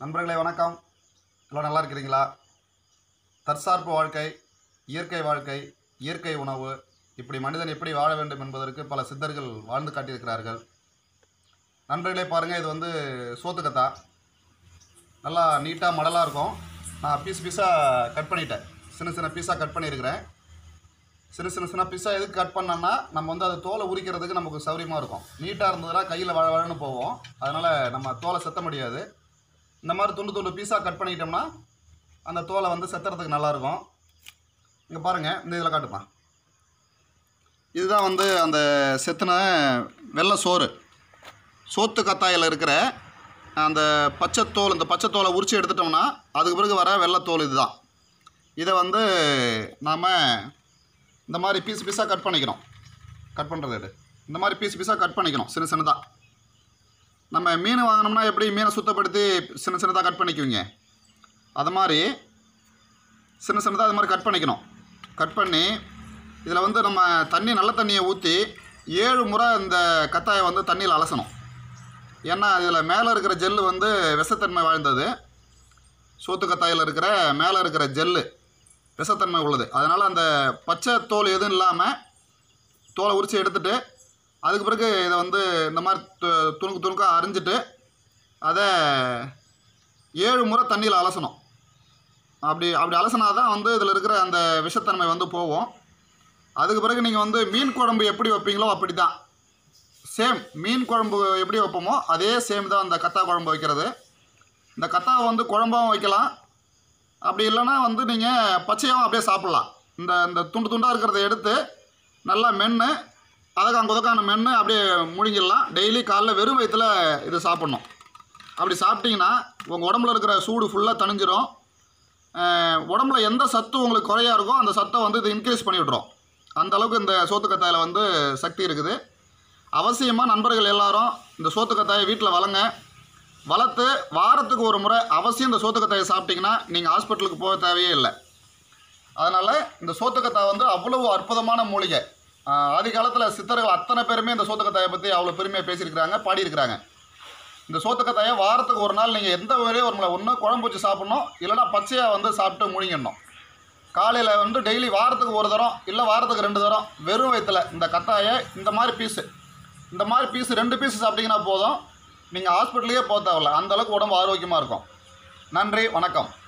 நண்பர்களே வணக்கம் எல்லாம் நல்லா இருக்கிறீங்களா தற்சார்பு வாழ்க்கை இயற்கை வாழ்க்கை இயற்கை உணவு இப்படி மனிதன் எப்படி வாழ வேண்டும் என்பதற்கு பல சித்தர்கள் வாழ்ந்து காட்டியிருக்கிறார்கள் நண்பர்களே பாருங்கள் இது வந்து சோத்துக்கத்தா நல்லா நீட்டாக மடலாக இருக்கும் நான் பீஸ் பீஸாக கட் பண்ணிட்டேன் சின்ன சின்ன பீஸாக கட் பண்ணியிருக்கிறேன் சின்ன சின்ன சின்ன பீஸாக எதுக்கு கட் பண்ணோன்னா நம்ம வந்து அது தோலை உரிக்கிறதுக்கு நமக்கு சௌரியமாக இருக்கும் நீட்டாக இருந்ததுன்னா கையில் வழ வழன்னு போவோம் அதனால் நம்ம தோலை செத்த முடியாது இந்த மாதிரி துண்டு துண்டு பீஸாக கட் பண்ணிட்டோம்னா அந்த தோலை வந்து செத்துறதுக்கு நல்லாயிருக்கும் இங்கே பாருங்கள் இந்த இதில் காட்டுப்பா இதுதான் வந்து அந்த செத்துன வெள்ளை சோறு சோத்து கத்தாயில் இருக்கிற அந்த பச்சைத்தோல் இந்த பச்சைத்தோலை உரித்து எடுத்துட்டோம்னா அதுக்கு பிறகு வர வெள்ளைத்தோல் இதுதான் இதை வந்து நாம் இந்த மாதிரி பீஸ் பீஸாக கட் பண்ணிக்கிறோம் கட் பண்ணுறது எடு இந்த மாதிரி பீஸ் பீஸாக கட் பண்ணிக்கணும் சின்ன சின்னதாக நம்ம மீன் வாங்கினோம்னா எப்படி மீனை சுத்தப்படுத்தி சின்ன சின்னதாக கட் பண்ணிக்குவீங்க அது மாதிரி சின்ன சின்னதாக அது மாதிரி கட் பண்ணிக்கணும் கட் பண்ணி இதில் வந்து நம்ம தண்ணி நல்ல தண்ணியை ஊற்றி ஏழு முறை இந்த கத்தாயை வந்து தண்ணியில் அலசணும் ஏன்னா இதில் மேலே இருக்கிற ஜெல்லு வந்து விஷத்தன்மை வாழ்ந்தது சோத்து கத்தாயில் இருக்கிற மேலே இருக்கிற ஜெல்லு விஷத்தன்மை உள்ளது அதனால் அந்த பச்சை தோல் எதுவும் இல்லாமல் தோலை உரித்து எடுத்துட்டு அதுக்கு பிறகு இதை வந்து இந்த மாதிரி து- துணுக்கு துணுக்காக அரிஞ்சிட்டு அதை ஏழு முறை தண்ணியில் அலசணும் அப்படி அப்படி அலசினா தான் வந்து இதில் இருக்கிற அந்த விஷத்தன்மை வந்து போகும் அதுக்கு பிறகு நீங்கள் வந்து மீன் குழம்பு எப்படி வைப்பீங்களோ அப்படி தான் சேம் மீன் குழம்பு எப்படி வைப்போமோ அதே சேம் தான் அந்த கத்தா குழம்பு வைக்கிறது இந்த கத்தாவை வந்து குழம்பாகவும் வைக்கலாம் அப்படி இல்லைன்னா வந்து நீங்கள் பச்சையாகவும் அப்படியே சாப்பிட்லாம் இந்த இந்த துண்டு துண்டாக இருக்கிறத எடுத்து நல்லா மென்று அதக்கான் குதக்கான மென்று அப்படியே முழுங்கிடலாம் டெய்லி காலைல வெறும் வயிற்றுல இது சாப்பிட்ணும் அப்படி சாப்பிட்டீங்கன்னா உங்கள் உடம்புல இருக்கிற சூடு ஃபுல்லாக தணிஞ்சிரும் அஹ், உடம்புல எந்த சத்து உங்களுக்கு குறையா இருக்கோ அந்த சத்தை வந்து இது இன்க்ரீஸ் பண்ணி விட்ரும் அந்த அளவுக்கு இந்த சோத்துக்கத்தாயில் வந்து சக்தி இருக்குது அவசியமாக நண்பர்கள் எல்லாரும் இந்த சோத்துக்கத்தாயை வீட்டில் வளங்க வளர்த்து வாரத்துக்கு ஒரு முறை அவசியம் இந்த சோத்துக்கத்தாயை சாப்பிட்டீங்கன்னா நீங்கள் ஹாஸ்பிட்டலுக்கு போக தேவையே இல்லை அதனால் இந்த சோத்துக்கத்தாய் வந்து அவ்வளவு அற்புதமான மூலிகை ஆஹ் ஆதி காலத்தில் சித்தர்கள் அத்தனை பேருமே இந்த சோத்துக்கத்தாயை பற்றி அவ்வளோ பெருமையாக பேசியிருக்கிறாங்க பாடியிருக்கிறாங்க இந்த சோத்துக்கத்தாயை வாரத்துக்கு ஒரு நாள் நீங்கள் எந்த வரையும் ஒரு முறை ஒன்று குழம்பு வச்சு சாப்பிட்ணும் இல்லைன்னா பச்சையாக வந்து சாப்பிட்டு முழுங்கிடணும் காலையில் வந்து டெய்லி வாரத்துக்கு ஒரு தரம் இல்லை வாரத்துக்கு ரெண்டு தரம் வெறும் வயிற்றுல இந்த கத்தாயை இந்த மாதிரி பீஸு இந்த மாதிரி பீஸ் ரெண்டு பீஸ் சாப்பிட்டீங்கன்னா போதும் நீங்கள் ஹாஸ்பிட்டலுக்கே போக தேவையில்ல அந்த அளவுக்கு உடம்பு ஆரோக்கியமாக இருக்கும் நன்றி வணக்கம்